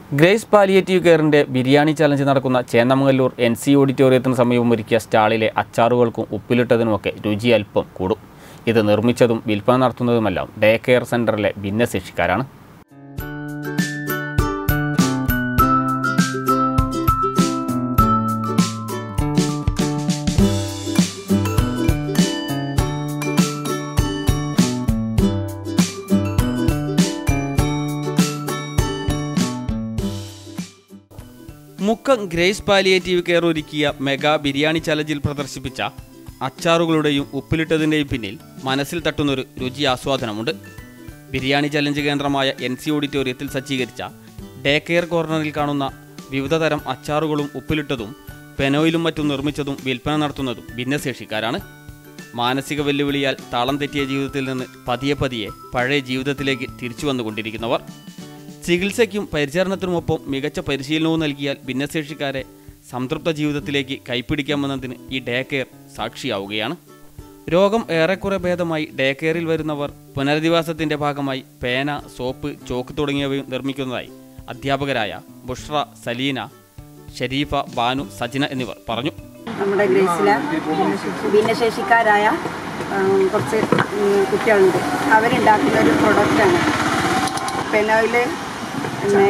grace palliative കെയറിന്റെ biryani challenge നടക്കുന്ന Chennamangallur N C ഓഡിറ്റോറിയത്തിന് സമീപം ഒരുക്കിയ സ്റ്റാളിലെ അച്ചാറുകൾക്കും ഉപ്പിലിട്ടതിനുമൊക്കെ രുചി അല്പം കൂടും ഇത് നിർമ്മിച്ചതും വിൽപ്പന നടത്തുന്നതുമെല്ലാം ഡേ കെയർ സെന്ററിലെ ഭിന്നശേഷിക്കാരാണ് മുക്കം ഗ്രേസ് പാലിയേറ്റീവ് കെയർ ഒരുക്കിയ മെഗാ ബിരിയാണി ചലഞ്ചിൽ പ്രദർശിപ്പിച്ച അച്ചാറുകളുടെയും ഉപ്പിലിട്ടതിൻ്റെയും പിന്നിൽ മനസ്സിൽ തട്ടുന്നൊരു രുചി ആസ്വാദനമുണ്ട് ബിരിയാണി ചലഞ്ച് കേന്ദ്രമായ എൻ സി ഓഡിറ്റോറിയത്തിൽ സജ്ജീകരിച്ച ഡേ കെയർ കോർണറിൽ കാണുന്ന വിവിധ തരം അച്ചാറുകളും ഉപ്പിലിട്ടതും പെനോയിലും മറ്റും നിർമ്മിച്ചതും വിൽപ്പന നടത്തുന്നതും ഭിന്നശേഷിക്കാരാണ് മാനസിക വെല്ലുവിളിയാൽ താളം തെറ്റിയ ജീവിതത്തിൽ നിന്ന് പതിയെ പതിയെ പഴയ ജീവിതത്തിലേക്ക് തിരിച്ചു വന്നുകൊണ്ടിരിക്കുന്നവർ ചികിത്സയ്ക്കും പരിചരണത്തിനുമൊപ്പം മികച്ച പരിശീലനവും നൽകിയാൽ ഭിന്നശേഷിക്കാരെ സംതൃപ്ത ജീവിതത്തിലേക്ക് കൈപ്പിടിക്കാമെന്നതിന് ഈ ഡേ കെയർ സാക്ഷിയാവുകയാണ് രോഗം ഏറെക്കുറെ ഭേദമായി ഡേ കെയറിൽ വരുന്നവർ പുനരധിവാസത്തിന്റെ ഭാഗമായി പേന സോപ്പ് ചോക്ക് തുടങ്ങിയവയും നിർമ്മിക്കുന്നതായി അധ്യാപകരായ ബുഷ്ര സലീന ഷരീഫ ബാനു സജിന എന്നിവർ പറഞ്ഞു നമ്മുടെ ഗ്രേസിലെ ഭിന്നശേഷിക്കാരായ ഉം, കുറച്ച് ഉം, കുട്ടികളുണ്ട് അവരുണ്ടാക്കുന്ന ഒരു പ്രൊഡക്റ്റാണ് പെനോയില് പിന്നെ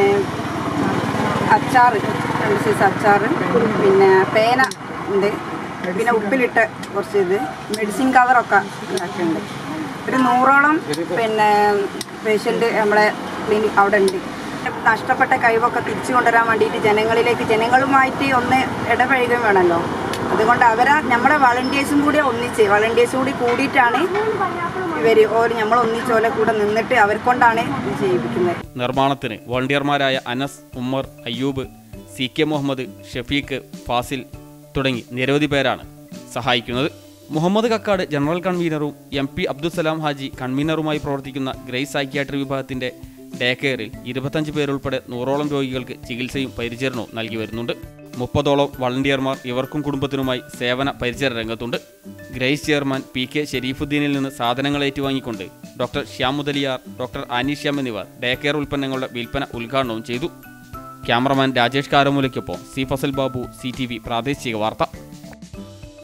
അച്ചാറ് രണ്ട് സൈസ് അച്ചാറ് പിന്നെ പേന ഉണ്ട് പിന്നെ ഉപ്പിലിട്ട് കുറച്ച് ഇത് മെഡിസിൻ കവറൊക്കെ ഉണ്ടാക്കുന്നുണ്ട് ഒരു നൂറോളം പിന്നെ പേഷ്യൻ്റ് നമ്മളെ ക്ലിനിക് അവിടെ ഉണ്ട് നഷ്ടപ്പെട്ട കഴിവൊക്കെ തിരിച്ചു കൊണ്ടുവരാൻ വേണ്ടിയിട്ട് ജനങ്ങളിലേക്ക് ജനങ്ങളുമായിട്ട് ഒന്ന് ഇടപഴകുകയും വേണമല്ലോ അതുകൊണ്ട് അവരെ നമ്മളെ വളണ്ടിയേഴ്സും കൂടി ഒന്നിച്ച് വളണ്ടിയേഴ്സും കൂടി കൂടിയിട്ടാണ് ഇവർ ഓര് നമ്മൾ ഒന്നിച്ച് ഓലെ കൂടെ നിന്നിട്ട് അവർക്കൊണ്ടാണ് ഇത് ചെയ്യിപ്പിക്കുന്നത് നിർമ്മാണത്തിന് വോളണ്ടിയർമാരായ അനസ് ഉമ്മർ അയ്യൂബ് സി കെ മുഹമ്മദ് ഷഫീഖ് ഫാസിൽ തുടങ്ങി നിരവധി പേരാണ് സഹായിക്കുന്നത് മുഹമ്മദ് കക്കാട് ജനറൽ കൺവീനറും എം പി അബ്ദുസലാം ഹാജി കൺവീനറുമായി പ്രവർത്തിക്കുന്ന ഗ്രേസ് സൈക്യാട്രി വിഭാഗത്തിന്റെ ഡേ കെയറിൽ ഇരുപത്തഞ്ച് പേരുൾപ്പെടെ നൂറോളം രോഗികൾക്ക് ചികിത്സയും പരിചരണവും നൽകി വരുന്നുണ്ട് മുപ്പതോളം വളണ്ടിയർമാർ ഇവർക്കും കുടുംബത്തിനുമായി സേവന പരിചരണ രംഗത്തുണ്ട് ഗ്രേസ് ചെയർമാൻ പി കെ ഷെരീഫുദ്ദീനിൽ നിന്ന് സാധനങ്ങൾ ഏറ്റുവാങ്ങിക്കൊണ്ട് ഡോക്ടർ ശ്യാം മുതലിയാർ ഡോക്ടർ ആനീഷ്യാം എന്നിവർ ഡേ കെയർ ഉൽപ്പന്നങ്ങളുടെ വിൽപ്പന ഉദ്ഘാടനവും ചെയ്തു ക്യാമറമാൻ രാജേഷ് കാരമൂലയ്ക്കൊപ്പം C Fazal Babu C T V പ്രാദേശിക വാർത്ത